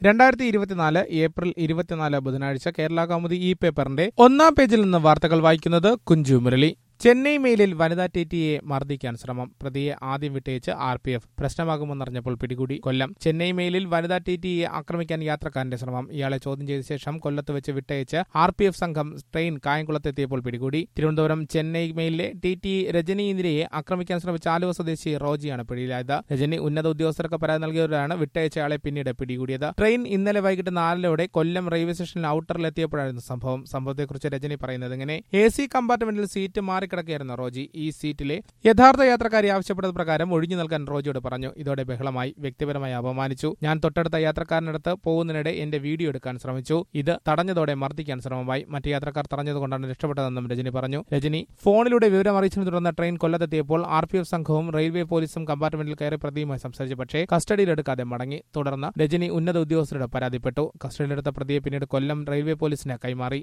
രണ്ടായിരത്തി ഇരുപത്തിനാല് ഏപ്രിൽ ഇരുപത്തിനാല് ബുധനാഴ്ച കേരള കൗമുദി ഈ പേപ്പറിന്റെ ഒന്നാം പേജിൽ നിന്ന് വാർത്തകൾ വായിക്കുന്നത് കുഞ്ചു മുരളി ചെന്നൈ മെയിലിൽ വനിതാ ടി ടിയെ മർദ്ദിക്കാൻ ശ്രമം പ്രതിയെ ആദ്യം വിട്ടയച്ച് ആർ പി എഫ് പ്രശ്നമാകുമെന്നറിഞ്ഞപ്പോൾ പിടികൂടി കൊല്ലം ചെന്നൈ മെയിലിൽ വനിതാ ടി ടിയെ ആക്രമിക്കാൻ യാത്രക്കാരന്റെ ശ്രമം ഇയാളെ ചോദ്യം ചെയ്ത ശേഷം കൊല്ലത്ത് വെച്ച് വിട്ടയച്ച് ആർ പി എഫ് സംഘം ട്രെയിൻ കായംകുളത്തെത്തിയപ്പോൾ പിടികൂടി തിരുവനന്തപുരം ചെന്നൈ മെയിലിലെ ടി ടി രജനി ഇന്ദിരയെ ആക്രമിക്കാൻ ശ്രമിച്ച ആലുവ സ്വദേശി റോജിയാണ് പിടിയിലായത് രജനി ഉന്നത ഉദ്യോഗസ്ഥർക്ക് പരാതി നൽകിയവരാണ് വിട്ടയച്ചയാളെ പിന്നീട് പിടികൂടിയത് ട്രെയിൻ ഇന്നലെ വൈകിട്ട് നാലിലോടെ കൊല്ലം റെയിൽവേ സ്റ്റേഷനിൽ ഔട്ടറിലെത്തിയപ്പോഴായിരുന്നു സംഭവം സംഭവത്തെക്കുറിച്ച് രജനി പറയുന്നത് ഇങ്ങനെ എ സി കമ്പാർട്ട്മെന്റിൽ സീറ്റ് മാറിക്കിടക്കുകയായിരുന്നു റോജി ഈ സീറ്റിലെ യഥാർത്ഥ യാത്രക്കാരി ആവശ്യപ്പെട്ടത് പ്രകാരം ഒഴിഞ്ഞു നൽകാൻ റോജിയോട് പറഞ്ഞു ഇതോടെ ബഹളമായി വ്യക്തിപരമായി അപമാനിച്ചു ഞാൻ തൊട്ടടുത്ത യാത്രക്കാരനടുത്ത് പോകുന്നതിനിടെ എന്റെ വീഡിയോ എടുക്കാൻ ശ്രമിച്ചു ഇത് തടഞ്ഞതോടെ മർദ്ദിക്കാൻ ശ്രമമായി മറ്റ് യാത്രക്കാർ തടഞ്ഞതുകൊണ്ടാണ് രക്ഷപ്പെട്ടതെന്നും രജനി പറഞ്ഞു രജനി ഫോണിലൂടെ വിവരം അറിയിച്ചതിനെ തുടർന്ന് ട്രെയിൻ കൊല്ലത്തെത്തിയപ്പോൾ ആർ പി എഫ് സംഘവും റെയിൽവേ പോലീസും കമ്പാർട്ട്മെന്റിൽ കയറി പ്രതിയുമായി സംസാരിച്ചു പക്ഷേ കസ്റ്റഡിയിലെടുക്കാതെ മടങ്ങി തുടർന്ന് രജനി ഉന്നത ഉദ്യോഗസ്ഥരോട് പരാതിപ്പെട്ടു കസ്റ്റഡിയിലെടുത്ത പ്രതിയെ പിന്നീട് കൊല്ലം റെയിൽവേ പോലീസിന് കൈമാറി